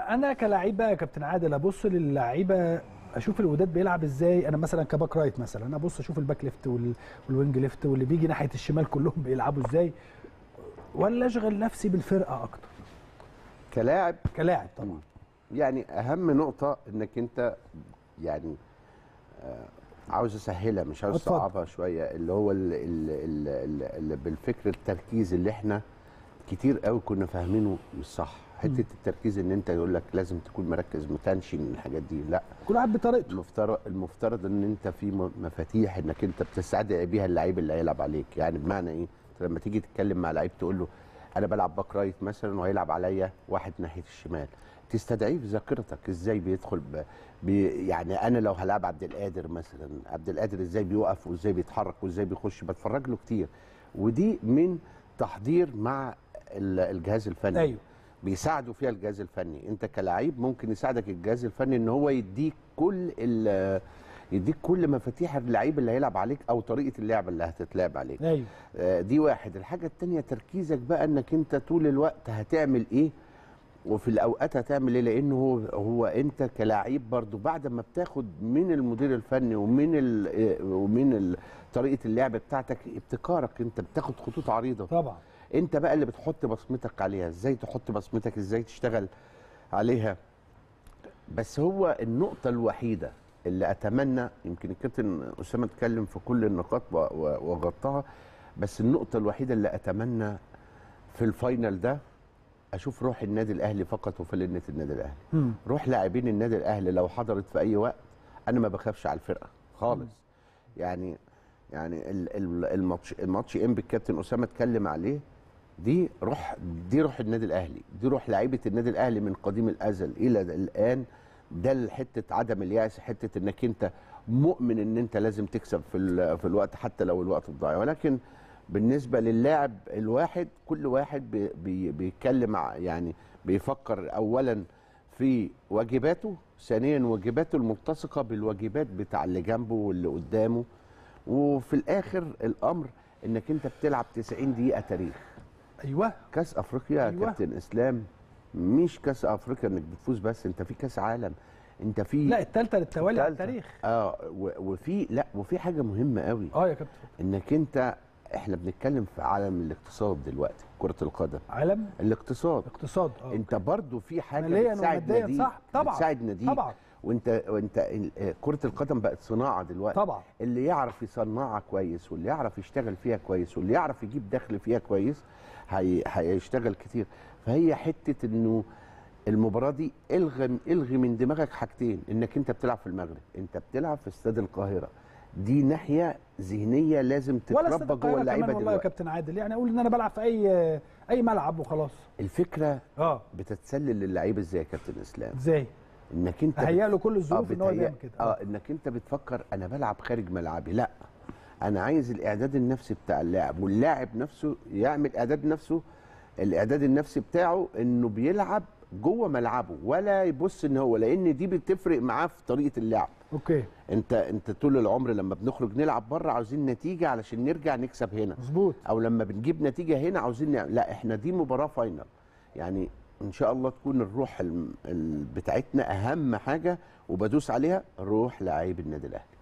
انا كلاعب بقى يا كابتن عادل ابص للعيبه اشوف الوداد بيلعب ازاي انا مثلا كباك رايت مثلا انا ابص اشوف الباك ليفت وال- والوينج ليفت واللي بيجي ناحيه الشمال كلهم بيلعبوا ازاي ولا اشغل نفسي بالفرقه اكتر كلاعب كلاعب طبعا يعني اهم نقطه انك انت يعني آه، عاوز اسهلها مش عاوز اتفضل. اصعبها شويه اللي هو ال ال ال ال ال بالفكر التركيز اللي احنا كتير قوي كنا فاهمينه مش صح حته التركيز ان انت يقول لك لازم تكون مركز متنشن الحاجات دي لا كل واحد بطريقته المفترض المفترض ان انت في م- مفاتيح انك انت بتستدعي بيها اللعيب اللي هيلعب عليك يعني بمعنى ايه انت لما تيجي تتكلم مع لعيب تقول له انا بلعب باك رايت مثلا وهيلعب عليا واحد ناحيه الشمال تستدعيه في ذاكرتك ازاي بيدخل ب... بي يعني انا لو هلعب عبد القادر مثلا عبد القادر ازاي بيوقف وازاي بيتحرك وازاي بيخش بتفرج له كتير ودي من تحضير مع ال- الجهاز الفني ايوه بيساعدوا فيها الجهاز الفني انت كلاعب ممكن يساعدك الجهاز الفني ان هو يديك كل ال- يديك كل مفاتيح اللعيب اللي هيلعب عليك او طريقه اللعب اللي هتتلعب عليك ايوه آه، دي واحد الحاجه التانية تركيزك بقى انك انت طول الوقت هتعمل ايه وفي الاوقات هتعمل ايه لانه هو, هو انت كلاعب برضو بعد ما بتاخد من المدير الفني ومن ال آه، ومن ال- طريقه اللعب بتاعتك ابتكارك انت بتاخد خطوط عريضه طبعا انت بقى اللي بتحط بصمتك عليها ازاي تحط بصمتك ازاي تشتغل عليها بس هو النقطة الوحيدة اللي أتمنى يمكن الكابتن أسامة اتكلم في كل النقاط و- و- وغطاها بس النقطة الوحيدة اللي أتمنى في الفاينل ده أشوف روح النادي الأهلي فقط وفلنة النادي الأهلي مم. روح لاعبين النادي الاهلي لو حضرت في اي وقت انا ما بخافش على الفرقه خالص يعني يعني ال- ال- الماتش الماتش ام بالكابتن اسامه اتكلم عليه دي روح دي روح النادي الاهلي دي روح لعيبه النادي الاهلي من قديم الازل الى الان ده حته عدم الياس حته انك انت مؤمن ان انت لازم تكسب في ال- في الوقت حتى لو الوقت ضايع ولكن بالنسبه للاعب الواحد كل واحد بي بي بيتكلم ع- يعني بيفكر اولا في واجباته ثانيا واجباته الملتصقه بالواجبات بتاع اللي جنبه واللي قدامه وفي الاخر الامر انك انت بتلعب 90 دقيقه تاريخ ايوه كاس افريقيا يا أيوة. كابتن اسلام مش كاس افريقيا انك بتفوز بس انت في كاس عالم انت في لا الثالثه للتوالي على التالتة. التاريخ اه و- وفي لا وفي حاجه مهمه قوي اه يا كابتن انك انت احنا بنتكلم في عالم الاقتصاد دلوقتي كره القدم عالم الاقتصاد اقتصاد اه انت برضو في حاجه ماليا بتساعد وماديا ناديك صح طبعا بتساعد ناديك طبعا وانت وانت ال- آه، كره القدم بقت صناعه دلوقتي طبعا اللي يعرف يصنعها كويس واللي يعرف يشتغل فيها كويس واللي يعرف يجيب دخل فيها كويس هي هيشتغل كتير فهي حته انه المباراه دي الغي الغي من دماغك حاجتين انك انت بتلعب في المغرب انت بتلعب في استاد القاهره دي ناحيه ذهنيه لازم ولا استاد تتربى القاهره جوه اللعيبه كمان والله يا دلوقتي كابتن عادل يعني اقول ان انا بلعب في اي اي ملعب وخلاص الفكره اه بتتسلل للعيبه ازاي يا كابتن اسلام ازاي انك انت اهيئ له كل الظروف ان هو بتهيأ- يعمل كده اه انك انت بتفكر انا بلعب خارج ملعبي لا انا عايز الاعداد النفسي بتاع اللاعب واللاعب نفسه يعمل اعداد نفسه الاعداد النفسي بتاعه انه بيلعب جوه ملعبه ولا يبص ان هو لان دي بتفرق معاه في طريقه اللعب اوكي انت انت طول العمر لما بنخرج نلعب بره عاوزين نتيجه علشان نرجع نكسب هنا مظبوط او لما بنجيب نتيجه هنا عاوزين نعمل لا احنا دي مباراه فاينل يعني ان شاء الله تكون الروح الم- ال- بتاعتنا اهم حاجه وبدوس عليها روح لعيب النادي الاهلي